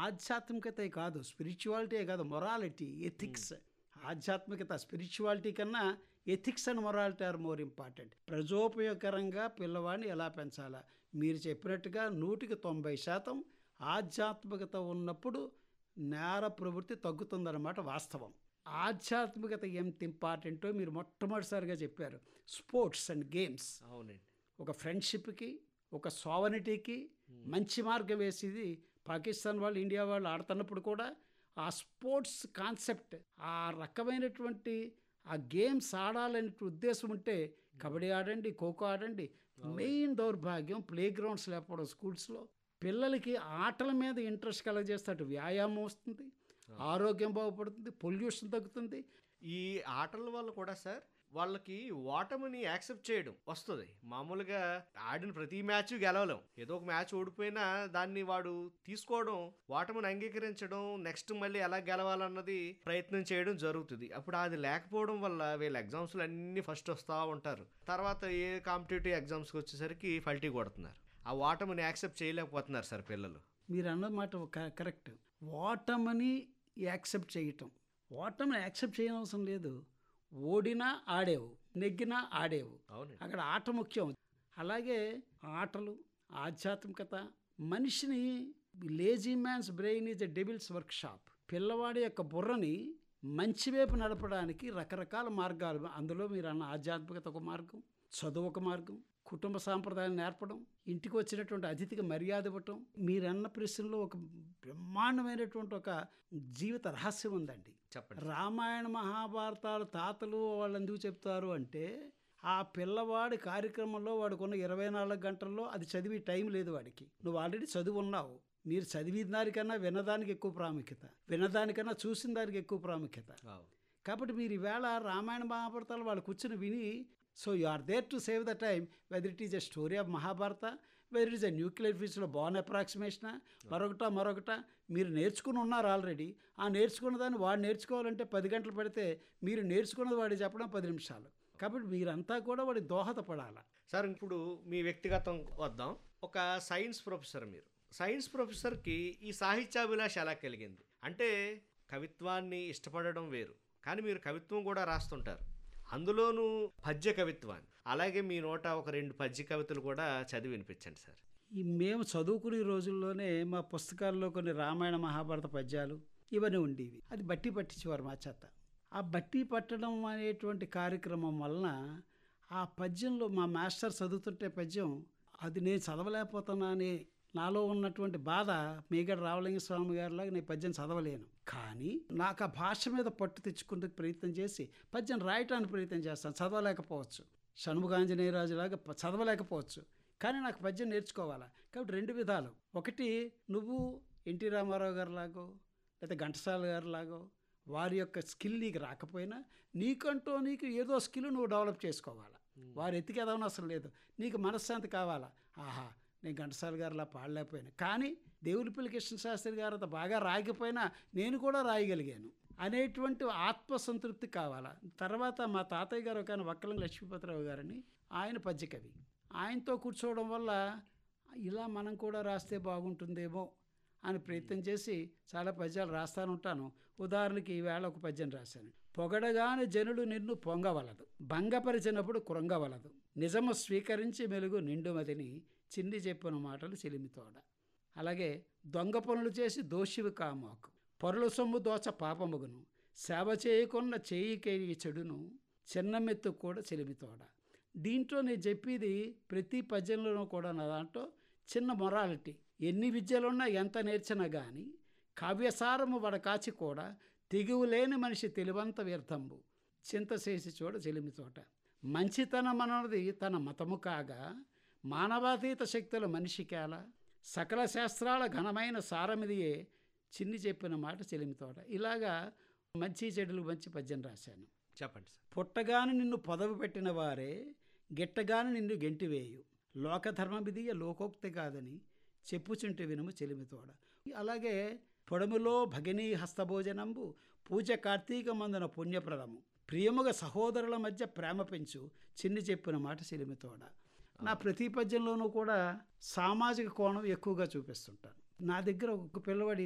ఆధ్యాత్మికతే కాదు స్పిరిచువాలిటీ కాదు morality ethics ఆధ్యాత్మికత స్పిరిచువాలిటీ కన్నా ethics and morality are more important ప్రజోపయోగకరంగా పిల్లవాడిని ఎలా పెంచాలా మీరు చెప్పినట్టుగా నూటికి తొంభై శాతం ఆధ్యాత్మికత ఉన్నప్పుడు నేర ప్రవృత్తి తగ్గుతుందన్నమాట వాస్తవం ఆధ్యాత్మికత ఎంత ఇంపార్టెంటో మీరు మొట్టమొదటిసారిగా చెప్పారు స్పోర్ట్స్ అండ్ గేమ్స్ అవునండి ఒక ఫ్రెండ్షిప్కి ఒక సోవనిటీకి మంచి మార్గం వేసేది పాకిస్తాన్ వాళ్ళు ఇండియా వాళ్ళు ఆడుతున్నప్పుడు కూడా ఆ స్పోర్ట్స్ కాన్సెప్ట్ ఆ రకమైనటువంటి ఆ గేమ్స్ ఆడాలనే ఉద్దేశం ఉంటే కబడ్డీ ఆడండి ఖోఖో ఆడండి మెయిన్ దౌర్భాగ్యం ప్లే గ్రౌండ్స్ లేకపోవడం స్కూల్స్లో పిల్లలకి ఆటల మీద ఇంట్రెస్ట్ కలగజేస్తే అటు వ్యాయామం వస్తుంది ఆరోగ్యం బాగుపడుతుంది పొల్యూషన్ తగ్గుతుంది ఈ ఆటల వల్ల కూడా సార్ వాళ్ళకి ఓటమిని యాక్సెప్ట్ చేయడం వస్తుంది మామూలుగా ఆడిన ప్రతి మ్యాచ్ గెలవలేం ఏదో ఒక మ్యాచ్ ఓడిపోయినా దాన్ని వాడు తీసుకోవడం ఓటమిని అంగీకరించడం నెక్స్ట్ మళ్ళీ ఎలా గెలవాలన్నది ప్రయత్నం చేయడం జరుగుతుంది అప్పుడు అది లేకపోవడం వల్ల వీళ్ళ ఎగ్జామ్స్లో అన్ని ఫస్ట్ వస్తూ ఉంటారు తర్వాత ఏ కాంపిటేటివ్ ఎగ్జామ్స్కి వచ్చేసరికి ఫల్టీ కొడుతున్నారు ఆ ఓటమిని యాక్సెప్ట్ చేయలేకపోతున్నారు సార్ పిల్లలు మీరు అన్న మాట క- కరెక్ట్ ఓటమని యాక్సెప్ట్ చేయటం ఓటమిని యాక్సెప్ట్ చేయనవసరం లేదు ఓడినా ఆడేవు నెగ్గినా ఆడేవు అవునండి అక్కడ ఆట ముఖ్యం అలాగే ఆటలు ఆధ్యాత్మికత మనిషిని lazy man's brain is a devil's workshop పిల్లవాడి యొక్క బుర్రని మంచి వైపు నడపడానికి రకరకాల మార్గాలు అందులో మీరు అన్న ఆధ్యాత్మికత ఒక మార్గం చదువు ఒక మార్గం కుటుంబ సాంప్రదాయాలు నేర్పడం ఇంటికి వచ్చినటువంటి అతిథికి మర్యాద ఇవ్వటం మీరన్న ప్రశ్నలో ఒక బ్రహ్మాండమైనటువంటి ఒక జీవిత రహస్యం ఉందండి చెప్పండి రామాయణ మహాభారతాలు తాతలు వాళ్ళు ఎందుకు చెప్తారు అంటే ఆ పిల్లవాడి కార్యక్రమంలో వాడుకున్న ఇరవై నాలుగు గంటల్లో అది చదివి టైం లేదు వాడికి నువ్వు ఆల్రెడీ చదువు ఉన్నావు మీరు చదివిన దానికన్నా వినదానికి ఎక్కువ ప్రాముఖ్యత వినదానికన్నా చూసిన దానికి ఎక్కువ ప్రాముఖ్యత అవు. కాబట్టి మీరు ఈవేళ రామాయణ మహాభారతాలు వాళ్ళు కూర్చుని విని so you are there to save the time whether it is a story of Mahabharata whether it is a nuclear ఫిజిక్స్లో బాన్ అప్రాక్సిమేషనా మరొకట మరొకట మీరు నేర్చుకుని ఉన్నారు ఆల్రెడీ ఆ నేర్చుకున్న దాన్ని వాడు నేర్చుకోవాలంటే పది గంటలు పడితే మీరు నేర్చుకున్నది వాడి చెప్పడం పది నిమిషాలు కాబట్టి మీరంతా కూడా వాడి దోహదపడాలి సార్ ఇప్పుడు మీ వ్యక్తిగతం వద్దాం ఒక సైన్స్ ప్రొఫెసర్ మీరు సైన్స్ ప్రొఫెసర్కి ఈ సాహిత్యాభిలాష ఎలా కలిగింది అంటే కవిత్వాన్ని ఇష్టపడడం వేరు కానీ మీరు కవిత్వం కూడా రాస్తుంటారు అందులోనూ పద్య కవిత్వాన్ని అలాగే మీ నోట ఒక రెండు పద్య కవితలు కూడా చదివి వినిపించండి సార్ ఈ మేము చదువుకునే రోజుల్లోనే మా పుస్తకాల్లో కొన్ని రామాయణ మహాభారత పద్యాలు ఇవన్నీ ఉండేవి అది బట్టి పట్టించేవారు మా చేత ఆ బట్టి పట్టడం అనేటువంటి కార్యక్రమం వలన ఆ పద్యంలో మా మాస్టర్ చదువుతుంటే పద్యం అది నేను చదవలేకపోతున్నా అని నాలో ఉన్నటువంటి బాధ మీగడ రావలింగ స్వామి గారిలాగా నేను పద్యం చదవలేను కానీ నాకు ఆ భాష మీద పట్టు తెచ్చుకుందుకు ప్రయత్నం చేసి పద్యం రాయటానికి ప్రయత్నం చేస్తాను చదవలేకపోవచ్చు షణ్ముగాంజనేయరాజులాగా ప- చదవలేకపోవచ్చు కానీ నాకు పద్యం నేర్చుకోవాలా కాబట్టి రెండు విధాలు ఒకటి నువ్వు ఎన్టీ రామారావు గారిలాగో లేదా ఘంటసాల గారిలాగో వారి యొక్క స్కిల్ నీకు రాకపోయినా నీకంటూ నీకు ఏదో స్కిల్ నువ్వు డెవలప్ చేసుకోవాలా వారు ఎత్తికేదామని అసలు లేదు నీకు మనశ్శాంతి కావాలా ఆహా నేను ఘంటసాల గారిలా పాడలేకపోయాను కానీ దేవులపల్లి కృష్ణ శాస్త్రి గారు అంత బాగా రాయకపోయినా నేను కూడా రాయగలిగాను అనేటువంటి ఆత్మసంతృప్తి కావాలా తర్వాత మా తాతయ్య గారు ఒక ఆయన వక్కలం లక్ష్మీపతిరావు గారని ఆయన పద్యకవి ఆయనతో కూర్చోవడం వల్ల ఇలా మనం కూడా రాస్తే బాగుంటుందేమో అని ప్రయత్నం చేసి చాలా పద్యాలు రాస్తానుంటాను ఉదాహరణకి ఈవేళ ఒక పద్యం రాశాను పొగడగానే జనుడు నిన్ను పొంగవలదు భంగపరిచినప్పుడు కృంగవలదు నిజము స్వీకరించి మెలుగు నిండుమతిని చిన్ని చెప్పిన మాటలు చిలిమితోడ అలాగే దొంగ పనులు చేసి దోషివి కామాకు పొరల సొమ్ము దోచ పాపముగును సేవ చేయకున్న చేయికేయి చెడును చిన్నమెత్తు కూడా చెలిమితోడ దీంట్లో నేను చెప్పేది ప్రతి పద్యంలోనూ కూడా నా దాంట్లో చిన్న మొరాలిటీ ఎన్ని విద్యలున్నా ఎంత నేర్చినా కానీ కావ్యసారము వడకాచి కూడా తెగువులేని మనిషి తెలివంత వ్యర్థంబు చింత చేసి చూడ చెలిమి చోట మంచితనం అన్నది తన మతము కాగా మానవాతీత శక్తుల మనిషికేలా సకల శాస్త్రాల ఘనమైన సారమిదియే చిన్ని చెప్పిన మాట చెలిమితోట ఇలాగా మంచి చెడులు మంచి పద్యం రాశాను చెప్పండి సార్ పుట్టగాని నిన్ను పదవి పెట్టిన వారే గిట్టగాని నిన్ను గెంటివేయు లోకధర్మమిదియ లోకోక్తి కాదని చెప్పుచుంటే వినుము చెలిమితోడ అలాగే పొడములో భగినీ హస్తభోజనంబు పూజ కార్తీక మందున పుణ్యప్రదము ప్రియముగ సహోదరుల మధ్య ప్రేమ పెంచు చిన్ని చెప్పిన మాట చెలిమితోడ నా ప్రతి పద్యంలోనూ కూడా సామాజిక కోణం ఎక్కువగా చూపిస్తుంటాను నా దగ్గర ఒక పిల్లవాడి